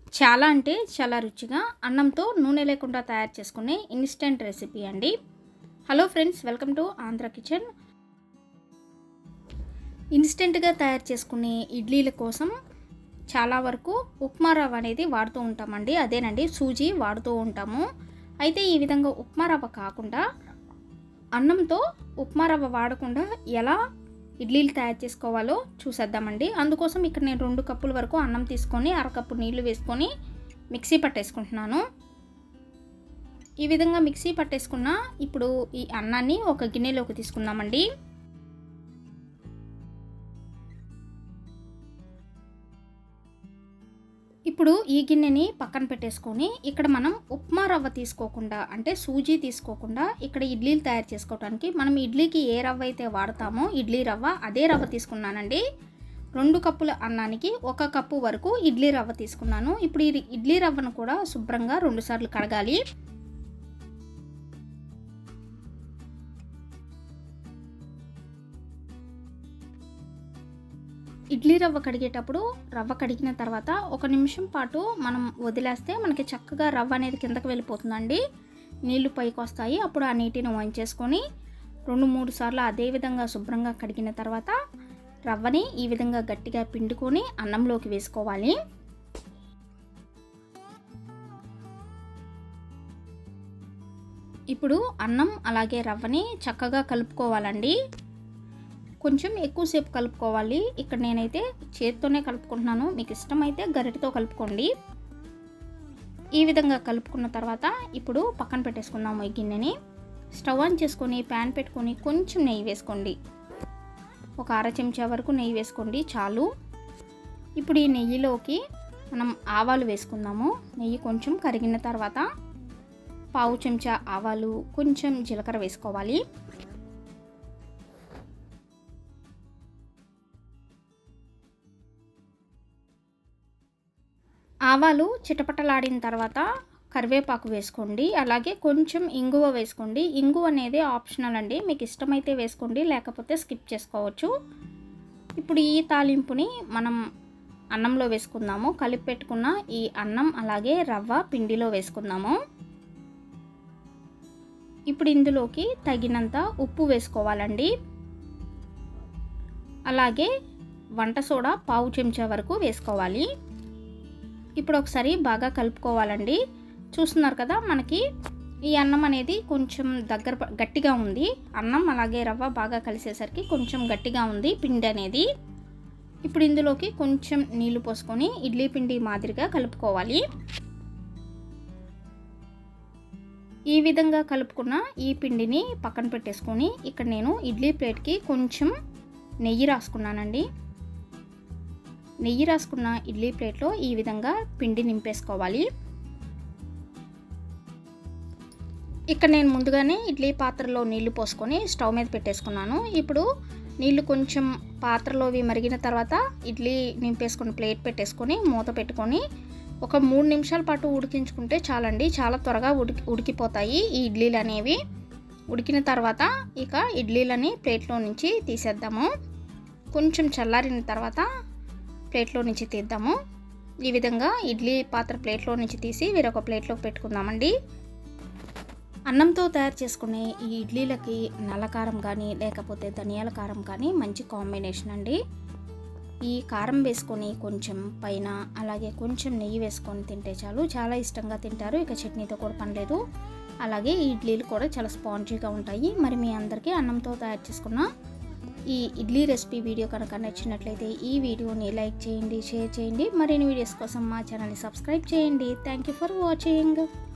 చాలా అంటే చాలా రుచిగా అన్నంతో నూనె లేకుండా తయారు చేసుకునే ఇన్స్టెంట్ రెసిపీ అండి hello friends welcome to Andhra kitchen ఇన్స్టెంట్గా తయారు చేసుకునే ఇడ్లీల కోసం చాలా వరకు ఉప్మా రవ్వ అనేది వాడుతూ ఉంటామండి అదేనండి సూజీ వాడుతూ ఉంటాము అయితే ఈ విధంగా ఉప్మా రవ్వ కాకుండా అన్నంతో ఉప్మా రవ్వ వాడకుండా ఎలా ఇడ్లీలు తయారు చేసుకోవాలో చూసేద్దామండి అందుకోసం ఇక్కడ నేను రెండు కప్పుల వరకు అన్నం తీసుకొని అరకప్పు నీళ్లు వేసుకొని మిక్సీ పట్టేసుకుంటున్నాను ఈ విధంగా మిక్సీ పట్టేసుకున్న ఇప్పుడు ఈ అన్నాన్ని ఒక గిన్నెలోకి తీసుకుందామండి ఇప్పుడు ఈ గిన్నెని పక్కన పెట్టేసుకొని ఇక్కడ మనం ఉప్మా రవ్వ తీసుకోకుండా అంటే సూజీ తీసుకోకుండా ఇక్కడ ఇడ్లీలు తయారు చేసుకోవడానికి మనం ఇడ్లీకి ఏ రవ్వ అయితే వాడతామో ఇడ్లీ రవ్వ అదే రవ్వ తీసుకున్నానండి రెండు కప్పుల అన్నానికి ఒక కప్పు వరకు ఇడ్లీ రవ్వ తీసుకున్నాను ఇప్పుడు ఈ ఇడ్లీ రవ్వను కూడా శుభ్రంగా రెండుసార్లు కడగాలి ఇడ్లీ రవ్వ కడిగేటప్పుడు రవ్వ కడిగిన తర్వాత ఒక నిమిషం పాటు మనం వదిలేస్తే మనకి చక్కగా రవ్వ అనేది కిందకి వెళ్ళిపోతుందండి నీళ్లు పైకి వస్తాయి అప్పుడు ఆ నీటిని వంచేసుకొని రెండు మూడు సార్లు అదే విధంగా శుభ్రంగా కడిగిన తర్వాత రవ్వని ఈ విధంగా గట్టిగా పిండుకొని అన్నంలోకి వేసుకోవాలి ఇప్పుడు అన్నం అలాగే రవ్వని చక్కగా కలుపుకోవాలండి కొంచెం ఎక్కువసేపు కలుపుకోవాలి ఇక్కడ నేనైతే చేత్తోనే కలుపుకుంటున్నాను మీకు ఇష్టమైతే గరిటతో కలుపుకోండి ఈ విధంగా కలుపుకున్న తర్వాత ఇప్పుడు పక్కన పెట్టేసుకుందాము ఈ గిన్నెని స్టవ్ ఆన్ చేసుకొని ప్యాన్ పెట్టుకొని కొంచెం నెయ్యి వేసుకోండి ఒక అర చెంచా వరకు నెయ్యి వేసుకోండి చాలు ఇప్పుడు ఈ నెయ్యిలోకి మనం ఆవాలు వేసుకుందాము నెయ్యి కొంచెం కరిగిన తర్వాత పావు చెంచా ఆవాలు కొంచెం జీలకర్ర వేసుకోవాలి ఆవాలు చిటపటలాడిన తర్వాత కరివేపాకు వేసుకోండి అలాగే కొంచెం ఇంగువ వేసుకోండి ఇంగువ అనేది ఆప్షనల్ అండి మీకు ఇష్టమైతే వేసుకోండి లేకపోతే స్కిప్ చేసుకోవచ్చు ఇప్పుడు ఈ తాలింపుని మనం అన్నంలో వేసుకుందాము కలిపి పెట్టుకున్న ఈ అన్నం అలాగే రవ్వ పిండిలో వేసుకుందాము ఇప్పుడు ఇందులోకి తగినంత ఉప్పు వేసుకోవాలండి అలాగే వంట సోడా పావు చెంచా వరకు వేసుకోవాలి ఇప్పుడు ఒకసారి బాగా కలుపుకోవాలండి చూస్తున్నారు కదా మనకి ఈ అన్నం అనేది కొంచెం దగ్గర గట్టిగా ఉంది అన్నం అలాగే రవ్వ బాగా కలిసేసరికి కొంచెం గట్టిగా ఉంది పిండి అనేది ఇప్పుడు ఇందులోకి కొంచెం నీళ్లు పోసుకొని ఇడ్లీ పిండి మాదిరిగా కలుపుకోవాలి ఈ విధంగా కలుపుకున్న ఈ పిండిని పక్కన పెట్టేసుకొని ఇక్కడ నేను ఇడ్లీ ప్లేట్కి కొంచెం నెయ్యి రాసుకున్నానండి నెయ్యి రాసుకున్న ఇడ్లీ ప్లేట్లో ఈ విధంగా పిండి నింపేసుకోవాలి ఇక్కడ నేను ముందుగానే ఇడ్లీ పాత్రలో నీళ్లు పోసుకొని స్టవ్ మీద పెట్టేసుకున్నాను ఇప్పుడు నీళ్లు కొంచెం పాత్రలోవి మరిగిన తర్వాత ఇడ్లీ నింపేసుకుని ప్లేట్ పెట్టేసుకొని మూత పెట్టుకొని ఒక మూడు నిమిషాల పాటు ఉడికించుకుంటే చాలండి చాలా త్వరగా ఉడికి ఉడికిపోతాయి ఈ ఇడ్లీలు అనేవి ఉడికిన తర్వాత ఇక ఇడ్లీలని ప్లేట్లో నుంచి తీసేద్దాము కొంచెం చల్లారిన తర్వాత ప్లేట్లో నుంచి తీద్దాము ఈ విధంగా ఇడ్లీ పాత్ర ప్లేట్లో నుంచి తీసి వేరొక ప్లేట్లోకి పెట్టుకుందామండి అన్నంతో తయారు చేసుకునే ఈ ఇడ్లీలకి నల్లకారం కానీ లేకపోతే ధనియాల కారం కానీ మంచి కాంబినేషన్ అండి ఈ కారం వేసుకొని కొంచెం పైన అలాగే కొంచెం నెయ్యి వేసుకొని తింటే చాలు చాలా ఇష్టంగా తింటారు ఇక చట్నీతో కూడా పనిలేదు అలాగే ఈ ఇడ్లీలు కూడా చాలా స్పాంజీగా ఉంటాయి మరి మీ అందరికీ అన్నంతో తయారు చేసుకున్న ఈ ఇడ్లీ రెసిపీ వీడియో కనుక నచ్చినట్లయితే ఈ వీడియోని లైక్ చేయండి షేర్ చేయండి మరిన్ని వీడియోస్ కోసం మా ఛానల్ని సబ్స్క్రైబ్ చేయండి థ్యాంక్ యూ ఫర్ వాచింగ్